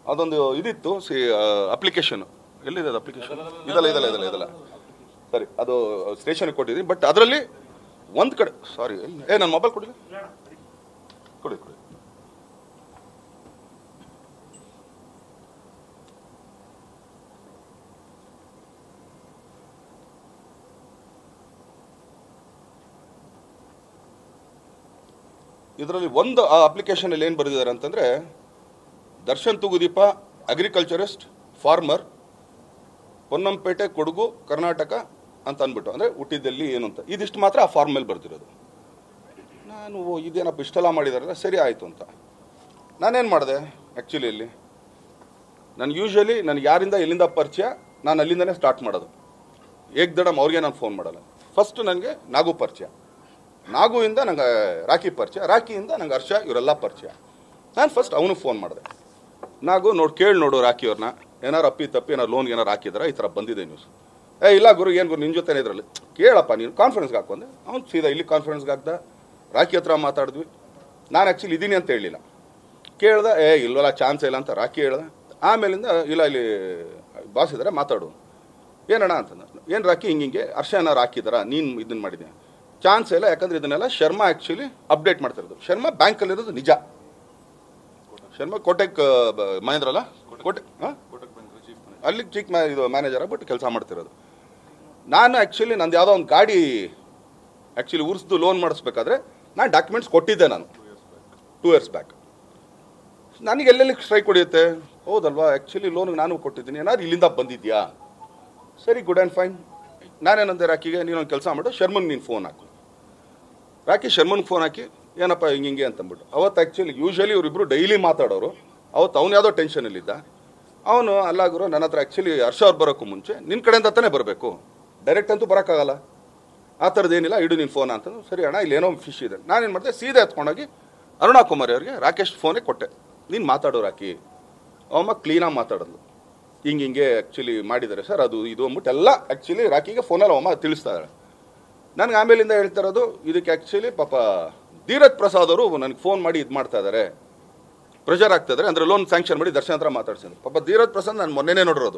ಅದೊಂದು ಇದಿತ್ತು C application ಎಲ್ಲಿದೆ ಅದು ಅಪ್ಲಿಕೇಶನ್ ಇದಲ್ಲ ಇದಲ್ಲ ಇದಲ್ಲ ಇದಲ್ಲ ಸರಿ ಅದು ಸ್ಟೇಷನ್ಗೆ ಕೊಟ್ಟಿದ್ದೀನಿ ಬಟ್ ಅದರಲ್ಲಿ ಒಂದು ಕಡೆ ಸಾರಿ ಏ ನನ್ನ ಮೊಬೈಲ್ ಕೊಡಿಲ್ಲ ಕೊಡಿ ಕೊಡಿ ಇದರಲ್ಲಿ ಒಂದು ಆ ಅಪ್ಲಿಕೇಶನಲ್ಲಿ ಏನು ಬರೆದಿದ್ದಾರೆ ಅಂತಂದರೆ ದರ್ಶನ್ ತುಗುದೀಪ ಅಗ್ರಿಕಲ್ಚರಿಸ್ಟ್ ಫಾರ್ಮರ್ ಪೊನ್ನಂಪೇಟೆ ಕೊಡಗು ಕರ್ನಾಟಕ ಅಂತ ಅಂದ್ಬಿಟ್ಟು ಅಂದರೆ ಹುಟ್ಟಿದ್ದಲ್ಲಿ ಏನು ಅಂತ ಇದಿಷ್ಟು ಮಾತ್ರ ಆ ಫಾರ್ಮ್ ಮೇಲೆ ಬರ್ತಿರೋದು ನಾನು ಓ ಇದೇನಪ್ಪ ಇಷ್ಟೆಲ್ಲ ಮಾಡಿದಾರಲ್ಲ ಸರಿ ಆಯಿತು ಅಂತ ನಾನೇನು ಮಾಡಿದೆ ಆ್ಯಕ್ಚುಲಿ ಇಲ್ಲಿ ನಾನು ಯೂಶ್ವಲಿ ನನಗೆ ಯಾರಿಂದ ಎಲ್ಲಿಂದ ಪರಿಚಯ ನಾನು ಅಲ್ಲಿಂದನೇ ಸ್ಟಾರ್ಟ್ ಮಾಡೋದು ಏಕ್ದಡಮ್ ಅವ್ರಿಗೆ ನಾನು ಫೋನ್ ಮಾಡಲ್ಲ ಫಸ್ಟ್ ನನಗೆ ನಾಗು ಪರಿಚಯ ನಾಗುವಿಂದ ನಂಗೆ ರಾಖಿ ಪರಿಚಯ ರಾಖಿಯಿಂದ ನಂಗೆ ಹರ್ಷ ಇವರೆಲ್ಲ ಪರಿಚಯ ನಾನು ಫಸ್ಟ್ ಅವನಿಗೆ ಫೋನ್ ಮಾಡಿದೆ ನಾಗು ನೋಡಿ ಕೇಳಿ ನೋಡು ರಾಖಿ ಅವ್ರನ್ನ ಏನಾರು ಅಪ್ಪಿ ತಪ್ಪಿ ಏನಾರು ಲೋನ್ಗೆ ಏನಾರು ಹಾಕಿದಾರ ಈ ಥರ ಬಂದಿದೆ ನ್ಯೂಸ್ ಏ ಇಲ್ಲ ಗುರು ಏನು ಗುರು ನಿನ್ನ ಜೊತೆ ಇದ್ರಲ್ಲಿ ಕೇಳಪ್ಪ ನೀನು ಕಾನ್ಫರೆನ್ಸ್ಗೆ ಹಾಕೊಂಡೆ ಅವ್ನು ಸೀದಾ ಇಲ್ಲಿ ಕಾನ್ಫರೆನ್ಸ್ಗೆ ಹಾಕ್ದ ರಾಖಿ ಹತ್ರ ಮಾತಾಡಿದ್ವಿ ನಾನು ಆ್ಯಕ್ಚುಲಿ ಇದ್ದೀನಿ ಅಂತ ಹೇಳಲಿಲ್ಲ ಕೇಳ್ದೆ ಏ ಇಲ್ವಲ್ಲ ಚಾನ್ಸ್ ಇಲ್ಲ ಅಂತ ರಾಖಿ ಹೇಳ್ದೆ ಆಮೇಲಿಂದ ಇಲ್ಲ ಇಲ್ಲಿ ಬಾಸ್ ಇದ್ದಾರೆ ಮಾತಾಡು ಏನಣ್ಣ ಅಂತಂದ ಏನು ರಾಕಿ ಹಿಂಗೆ ಹಿಂಗೆ ಹರ್ಷ ಏನಾರು ಹಾಕಿದಾರ ನೀನು ಇದನ್ನ ಮಾಡಿದ್ಯಾ ಚಾನ್ಸ್ ಇಲ್ಲ ಯಾಕಂದ್ರೆ ಇದನ್ನೆಲ್ಲ ಶರ್ಮಾ ಆ್ಯಕ್ಚುಲಿ ಅಪ್ಡೇಟ್ ಮಾಡ್ತಿರೋದು ಶರ್ಮಾ ಬ್ಯಾಂಕಲ್ಲಿರೋದು ನಿಜ ಶರ್ಮಾ ಕೋಟೆಕ್ ಬ- ಮಹೇಂದ್ರ ಅಲ್ಲ ಕೋಟೆ ಹಾಂ ಅಲ್ಲಿ ಚೀಫ್ ಮ್ಯಾ ಇದು ಮ್ಯಾನೇಜರ್ ಆಗ್ಬಿಟ್ಟು ಕೆಲಸ ಮಾಡ್ತಿರೋದು ನಾನು ಆ್ಯಕ್ಚುಲಿ ನಂದು ಯಾವುದೋ ಒಂದು ಗಾಡಿ ಆ್ಯಕ್ಚುಲಿ ಉರ್ಸ್ದು ಲೋನ್ ಮಾಡಿಸ್ಬೇಕಾದ್ರೆ ನಾನು ಡಾಕ್ಯುಮೆಂಟ್ಸ್ ಕೊಟ್ಟಿದ್ದೆ ನಾನು ಟೂ ಇಯರ್ಸ್ ಬ್ಯಾಕ್ ನನಗೆ ಎಲ್ಲೆಲ್ಲಿ ಸ್ಟ್ರೈಕ್ ಹೊಡೆಯುತ್ತೆ ಹೌದಲ್ವಾ ಆ್ಯಕ್ಚುಲಿ ಲೋನ್ಗೆ ನಾನು ಕೊಟ್ಟಿದ್ದೀನಿ ಏನಾದ್ರು ಇಲ್ಲಿಂದ ಬಂದಿದ್ಯಾ ಸರಿ ಗುಡ್ ಆ್ಯಂಡ್ ಫೈನ್ ನಾನೇನಂದೆ ರಾಕಿಗೆ ನೀನೊಂದು ಕೆಲಸ ಮಾಡು ಶರ್ಮನ್ ನೀನು ಫೋನ್ ಹಾಕು ರಾಕಿ ಶರ್ಮನ್ಗೆ ಫೋನ್ ಹಾಕಿ ಏನಪ್ಪ ಹಿಂಗೆ ಹಿಂಗೆ ಅಂತಂದ್ಬಿಟ್ಟು ಅವತ್ತು ಆ್ಯಕ್ಚುಲಿ ಯೂಶ್ವಲಿ ಇವರಿಬ್ಬರು ಡೈಲಿ ಮಾತಾಡೋರು ಅವತ್ತು ಅವ್ನು ಯಾವುದೋ ಟೆನ್ಷನಲ್ಲಿದ್ದ ಅವನು ಅಲ್ಲ ಗುರು ನನ್ನ ಹತ್ರ ಆ್ಯಕ್ಚುಲಿ ಹರ್ಷ ಅವ್ರು ಬರೋಕ್ಕೂ ಮುಂಚೆ ನಿನ್ನ ಕಡೆಯಿಂದ ತಾನೇ ಬರಬೇಕು ಡೈರೆಕ್ಟ್ ಅಂತೂ ಬರೋಕ್ಕಾಗಲ್ಲ ಆ ಥರದ್ದು ಏನಿಲ್ಲ ಇಡು ನೀನು ಫೋನ್ ಅಂತಂದು ಸರಿ ಅಣ್ಣ ಇಲ್ಲೇನೋ ಫಿಶ್ ಇದೆ ನಾನೇನು ಮಾಡಿದೆ ಸೀದಾ ಎತ್ಕೊಂಡೋಗಿ ಅರುಣಾ ಕುಮಾರಿ ಅವ್ರಿಗೆ ರಾಕೇಶ್ ಫೋನೇ ಕೊಟ್ಟೆ ನೀನು ಮಾತಾಡೋ ರಾಕಿ ಅವಮ್ಮ ಕ್ಲೀನಾಗಿ ಮಾತಾಡೋದು ಹಿಂಗೆ ಹಿಂಗೆ ಆ್ಯಕ್ಚುಲಿ ಮಾಡಿದ್ದಾರೆ ಸರ್ ಅದು ಇದು ಅಂದ್ಬಿಟ್ಟು ಎಲ್ಲ ಆ್ಯಕ್ಚುಲಿ ರಾಕಿಗೆ ಫೋನಲ್ಲಿ ಅವಮ್ಮ ತಿಳಿಸ್ತಾ ಇದ್ದಾಳೆ ನನಗೆ ಆಮೇಲಿಂದ ಹೇಳ್ತಾ ಇರೋದು ಇದಕ್ಕೆ ಆ್ಯಕ್ಚುಲಿ ಪಾಪ ಧೀರಜ್ ಪ್ರಸಾದ್ ಅವರು ನನಗೆ ಫೋನ್ ಮಾಡಿ ಇದು ಮಾಡ್ತಾ ಇದ್ದಾರೆ ಪ್ರೆಷರ್ ಆಗ್ತಾ ಇದ್ದಾರೆ ಅಂದರೆ ಲೋನ್ ಸ್ಯಾಂಕ್ಷನ್ ಮಾಡಿ ದರ್ಶನ ಹತ್ರ ಮಾತಾಡ್ಸಿದ್ರು ಪಾಪ ಧೀರಜ್ ಪ್ರಸಾದ್ ನಾನು ಮೊನ್ನೆನೇ ನೋಡಿರೋದು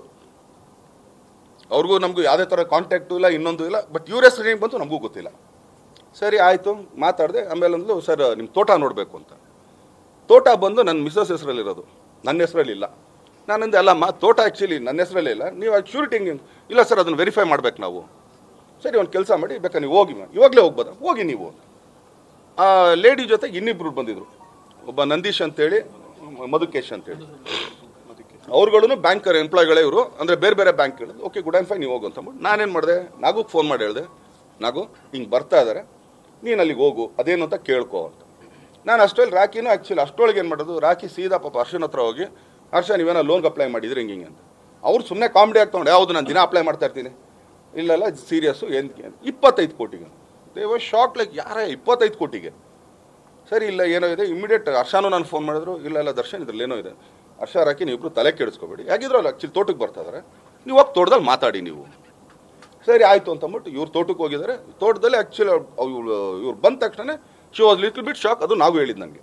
ಅವ್ರಿಗೂ ನಮಗೂ ಯಾವುದೇ ಥರ ಕಾಂಟ್ಯಾಕ್ಟು ಇಲ್ಲ ಇನ್ನೊಂದು ಇಲ್ಲ ಬಟ್ ಇವ್ರ ಹೆಸರು ಹೆಂಗೆ ಬಂತು ನಮಗೂ ಗೊತ್ತಿಲ್ಲ ಸರಿ ಆಯಿತು ಮಾತಾಡಿದೆ ಆಮೇಲೆ ಅಂದ್ಲು ಸರ್ ನಿಮ್ಮ ತೋಟ ನೋಡಬೇಕು ಅಂತ ತೋಟ ಬಂದು ನನ್ನ ಮಿಸ್ಸಸ್ ಹೆಸರಲ್ಲಿರೋದು ನನ್ನ ಹೆಸರಲ್ಲಿ ಇಲ್ಲ ನಾನಂದೆ ಅಲ್ಲಮ್ಮ ತೋಟ ಆ್ಯಕ್ಚುಲಿ ನನ್ನ ಹೆಸರಲ್ಲೇ ಇಲ್ಲ ನೀವು ಶ್ಯೂರಿಟಿ ಹೆಂಗೆ ಇಲ್ಲ ಸರ್ ಅದನ್ನು ವೆರಿಫೈ ಮಾಡ್ಬೇಕು ನಾವು ಸರಿ ಒಂದು ಕೆಲಸ ಮಾಡಿ ಬೇಕಾ ನೀವು ಹೋಗಿ ಮ- ಇವಾಗಲೇ ಹೋಗ್ಬೋದಾ ಹೋಗಿ ನೀವು ಆ ಲೇಡಿ ಜೊತೆ ಇನ್ನಿಬ್ರು ಬಂದಿದ್ರು ಒಬ್ಬ ನಂದೀಶ್ ಅಂತೇಳಿ ಮ- ಮಧುಕೇಶ್ ಅಂತೇಳಿ ಅವ್ರುಗಳು ಬ್ಯಾಂಕರ್ ಎಂಪ್ಲಾಯ್ಗಳೇ ಇವರು ಅಂದರೆ ಬೇರೆ ಬೇರೆ ಬ್ಯಾಂಕ್ ಹೇಳಿದ್ರು ಓಕೆ ಗುಡ್ ಆ್ಯಂಡ್ ಫೈನ್ ನೀವು ಹೋಗು ಅಂತ ಅಂದ್ಬಿಟ್ಟು ನಾನೇನು ಮಾಡಿದೆ ನಾಗೂ ಫೋನ್ ಮಾಡಿ ಹೇಳಿದೆ ನಾಗು ಹಿಂಗೆ ಬರ್ತಾ ಇದ್ದಾರೆ ನೀನು ಅಲ್ಲಿಗೆ ಹೋಗು ಅದೇನು ಅಂತ ಕೇಳ್ಕೊ ಅಂತ ನಾನು ಅಷ್ಟರಲ್ಲಿ ರಾಕಿನೂ ಆ್ಯಕ್ಚುಲಿ ಅಷ್ಟೊಳಗೆ ಏನು ಮಾಡೋದು ರಾಕಿ ಸೀದಾ ಪಾಪ ಹರ್ಷನ ಹತ್ರ ಹೋಗಿ ಹರ್ಷ ನೀವೇನೋ ಲೋನ್ಗೆ ಅಪ್ಲೈ ಮಾಡಿದ್ರೆ ಹಿಂಗೆ ಹಿಂಗೆ ಅಂತ ಅವ್ರು ಸುಮ್ಮನೆ ಕಾಮಿಡಿ ಆಗ್ತೊಂಡು ಯಾವುದು ನಾನು ದಿನ ಅಪ್ಲೈ ಮಾಡ್ತಾ ಇರ್ತೀನಿ ಇಲ್ಲೆಲ್ಲ ಸೀರಿಯಸ್ಸು ಏನು ಇಪ್ಪತ್ತೈದು ಕೋಟಿಗೆ ದೇವ ಶಾಕ್ ಲೈಕ್ ಯಾರೇ ಇಪ್ಪತ್ತೈದು ಕೋಟಿಗೆ ಸರಿ ಇಲ್ಲ ಏನೋ ಇದೆ ಇಮಿಡಿಯೇಟ್ ಹರ್ಷನೂ ನಾನು ಫೋನ್ ಮಾಡಿದ್ರು ಇಲ್ಲ ಇಲ್ಲ ದರ್ಶನ್ ಇದ್ರಲ್ಲಿ ಏನೋ ಇದೆ ಹರ್ಷ ರಾಕಿ ನೀವಿಬ್ರು ತಲೆ ಕೆಡಿಸ್ಕೋಬೇಡಿ ಯಾಕಿದ್ರು ಅಲ್ಲಿ ಆ್ಯಕ್ಚುಲಿ ತೋಟಕ್ಕೆ ಬರ್ತಾ ಇದಾರೆ ನೀವು ಹೋಗಿ ತೋಟದಲ್ಲಿ ಮಾತಾಡಿ ನೀವು ಸರಿ ಆಯಿತು ಅಂತ ಅಂದ್ಬಿಟ್ಟು ಇವ್ರು ತೋಟಕ್ಕೆ ಹೋಗಿದ್ದಾರೆ ತೋಟದಲ್ಲಿ ಆ್ಯಕ್ಚುಲಿ ಇವ್ರು ಇವ್ರು ಬಂದ ತಕ್ಷಣ she was little bit shock ಅದು ನಾವು ಹೇಳಿದ್ದು ನನಗೆ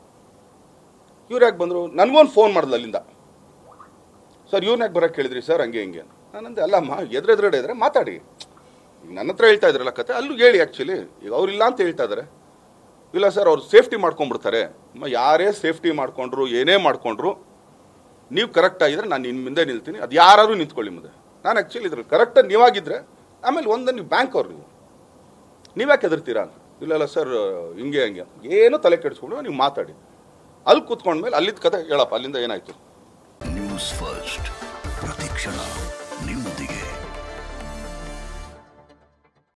ಇವ್ರು ಯಾಕೆ ಬಂದರು ನನಗೊಂದು ಫೋನ್ ಮಾಡಿದ್ಲು ಅಲ್ಲಿಂದ ಸರ್ ಇವ್ರನ್ನ ಯಾಕೆ ಬರೋಕ್ಕೆ ಕೇಳಿದ್ರಿ ಸರ್ ಹಂಗೆ ಹಿಂಗೆ ನಾನಂದೆ ಅಲ್ಲಮ್ಮ ಎದುರೆದುರುಗಡೆ ಇದ್ರೆ ಮಾತಾಡಿ ಈಗ ನನ್ನ ಹತ್ರ ಹೇಳ್ತಾ ಇದ್ರಲ್ಲ ಕತೆ ಅಲ್ಲೂ ಹೇಳಿ ಆ್ಯಕ್ಚುಲಿ ಈಗ ಅವ್ರಿಲ್ಲ ಅಂತ ಹೇಳ್ತಾ ಇದ್ದಾರೆ ಇಲ್ಲ ಸರ್ ಅವ್ರು ಸೇಫ್ಟಿ ಮಾಡ್ಕೊಂಡ್ಬಿಡ್ತಾರೆ ಅಮ್ಮ ಯಾರೇ ಸೇಫ್ಟಿ ಮಾಡ್ಕೊಂಡ್ರು ಏನೇ ಮಾಡ್ಕೊಂಡ್ರು ನೀವು ಕರೆಕ್ಟ್ ಆಗಿದ್ರೆ ನಾನು ನಿಮ್ಮ ಮುಂದೆ ನಿಲ್ತೀನಿ ಅದು ಯಾರು ನಿಂತ್ಕೊಳ್ಳಿ ಮುಂದೆ ನಾನು ಆ್ಯಕ್ಚುಲಿ ಇದ್ರಲ್ಲಿ ಕರೆಕ್ಟಾಗಿ ನೀವಾಗಿದ್ದರೆ ಆಮೇಲೆ ಒಂದು ನೀವು ಬ್ಯಾಂಕ್ ಅವ್ರು ನೀವು ನೀವ್ಯಾಕೆ ಹೆದರ್ತೀರಾ ಅಂತ ಇಲ್ಲ ಇಲ್ಲ ಸರ್ ಹಿಂಗೆ ಹಂಗೆ ಏನೂ ತಲೆ ಕೆಡಿಸ್ಕೊಂಡು ನೀವು ಮಾತಾಡಿ ಅಲ್ಲಿ ಕೂತ್ಕೊಂಡ್ಮೇಲೆ ಅಲ್ಲಿದ್ದ ಕತೆ ಹೇಳಪ್ಪ ಅಲ್ಲಿಂದ ಏನಾಯಿತು ನ್ಯೂಸ್ ಫಸ್ಟ್ ಪ್ರತಿಕ್ಷಣ ನಿಮ್ಮೊಂದಿಗೆ